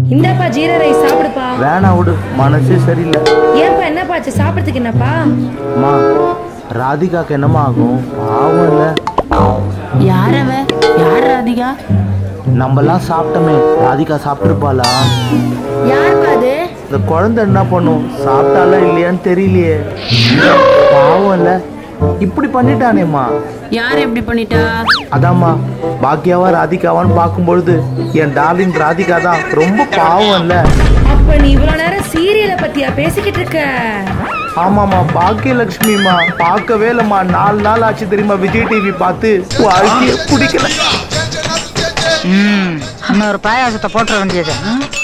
இந்தாப்பா ஜீரா ரைஸ் சாப்பிடுப்பா வேணாம் விடு மனசே சரியில்லை ஏன்பா என்னப்பா ஆச்சு சாப்பிடுறதுக்கு என்னப்பா அம்மா ராதிகாக்கு என்னம்மா ஆகும் பாவம் இல்லை யார் அவ யார் ராதிகா நம்மலாம் சாப்பிட்டோமே ராதிகா சாப்பிட்டுருப்பாளா யாருப்பா அது இந்த குழந்தை என்ன பண்ணும் சாப்பிட்டாலா இல்லையான்னு தெரியலையே பாவம் இல்ல இப்படி பண்ணிட்டானேம்மா யார் எப்படி பண்ணிட்டா அதாம்மா பாக்கியாவா ராதிகாவான்னு பார்க்கும்பொழுது என் டார்லிங் ராதிகா தான் ரொம்ப பாவம் இல்ல அப்ப நீ இவ்வளவு நேரம் சீரியலை பத்தியா பேசிக்கிட்டு இருக்க ஆமாம்மா பாக்கியலட்சுமிமா பார்க்கவே இல்லைம்மா நாலு நாள் ஆச்சு தெரியுமா விஜய் டிவி பார்த்து வாழ்க்கைய பிடிக்கல ம் இன்னொரு பாயாசத்தை போட்டுற வேண்டியது ம்?